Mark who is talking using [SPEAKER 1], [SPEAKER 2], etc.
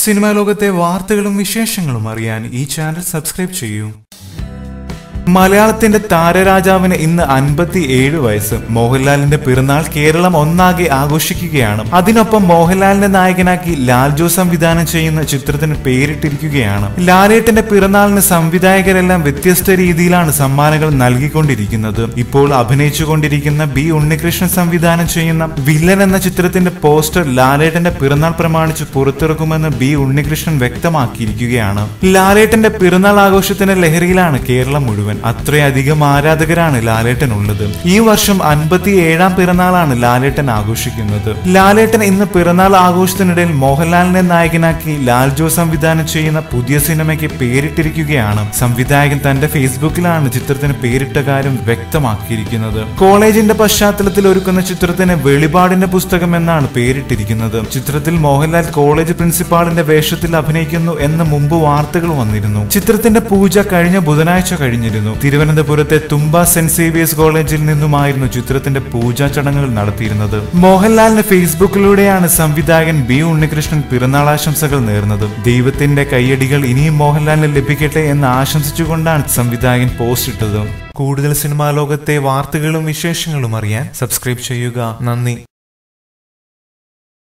[SPEAKER 1] cinema ലോകത്തെ വാർത്തകളും വിശേഷങ്ങളും അറിയാൻ ഈ ചാനൽ സബ്സ്ക്രൈബ് ചെയ്യൂ മലയാളത്തിന്റെ താരരാജാവിന് ഇന്ന് അൻപത്തി ഏഴ് വയസ്സ് മോഹൻലാലിന്റെ പിറന്നാൾ കേരളം ഒന്നാകെ ആഘോഷിക്കുകയാണ് അതിനൊപ്പം മോഹൻലാലിനെ നായകനാക്കി ലാൽ ജോസ് സംവിധാനം ചെയ്യുന്ന ചിത്രത്തിന് പേരിട്ടിരിക്കുകയാണ് ലാലേട്ടന്റെ പിറന്നാളിന് സംവിധായകരെല്ലാം വ്യത്യസ്ത രീതിയിലാണ് സമ്മാനങ്ങൾ നൽകിക്കൊണ്ടിരിക്കുന്നത് ഇപ്പോൾ അഭിനയിച്ചുകൊണ്ടിരിക്കുന്ന ബി ഉണ്ണികൃഷ്ണൻ സംവിധാനം ചെയ്യുന്ന വില്ലൻ എന്ന ചിത്രത്തിന്റെ പോസ്റ്റർ ലാലേട്ടന്റെ പിറന്നാൾ പ്രമാണിച്ച് പുറത്തിറക്കുമെന്ന് ബി ഉണ്ണികൃഷ്ണൻ വ്യക്തമാക്കിയിരിക്കുകയാണ് ലാലേട്ടന്റെ പിറന്നാൾ ആഘോഷത്തിന്റെ ലഹരിയിലാണ് കേരളം മുഴുവൻ അത്രയധികം ആരാധകരാണ് ലാലേട്ടനുള്ളത് ഈ വർഷം അൻപത്തി ഏഴാം പിറന്നാളാണ് ലാലേട്ടൻ ആഘോഷിക്കുന്നത് ലാലേട്ടൻ ഇന്ന് പിറന്നാൾ ആഘോഷത്തിനിടയിൽ മോഹൻലാലിനെ നായകനാക്കി ലാൽ ജോസ് സംവിധാനം ചെയ്യുന്ന പുതിയ സിനിമയ്ക്ക് പേരിട്ടിരിക്കുകയാണ് സംവിധായകൻ തന്റെ ഫേസ്ബുക്കിലാണ് ചിത്രത്തിന് പേരിട്ട കാര്യം വ്യക്തമാക്കിയിരിക്കുന്നത് കോളേജിന്റെ പശ്ചാത്തലത്തിൽ ഒരുക്കുന്ന ചിത്രത്തിന് വെളിപാടിന്റെ പുസ്തകം എന്നാണ് പേരിട്ടിരിക്കുന്നത് ചിത്രത്തിൽ മോഹൻലാൽ കോളേജ് പ്രിൻസിപ്പാളിന്റെ വേഷത്തിൽ അഭിനയിക്കുന്നു എന്ന് മുമ്പ് വാർത്തകൾ വന്നിരുന്നു ചിത്രത്തിന്റെ പൂജ കഴിഞ്ഞ ബുധനാഴ്ച കഴിഞ്ഞിരുന്നു തിരുവനന്തപുരത്തെ തുമ്പ സെന്റ് സേവിയേഴ്സ് കോളേജിൽ നിന്നുമായിരുന്നു ചിത്രത്തിന്റെ പൂജാ ചടങ്ങുകൾ നടത്തിയിരുന്നത് മോഹൻലാലിന് ഫേസ്ബുക്കിലൂടെയാണ് സംവിധായകൻ ബി ഉണ്ണികൃഷ്ണൻ പിറന്നാൾ ആശംസകൾ നേർന്നത് ദൈവത്തിന്റെ കയ്യടികൾ ഇനിയും മോഹൻലാലിന് ലഭിക്കട്ടെ എന്ന് ആശംസിച്ചുകൊണ്ടാണ് സംവിധായകൻ പോസ്റ്റ് ഇട്ടത് കൂടുതൽ സിനിമാ ലോകത്തെ വാർത്തകളും വിശേഷങ്ങളും അറിയാൻ സബ്സ്ക്രൈബ് ചെയ്യുക നന്ദി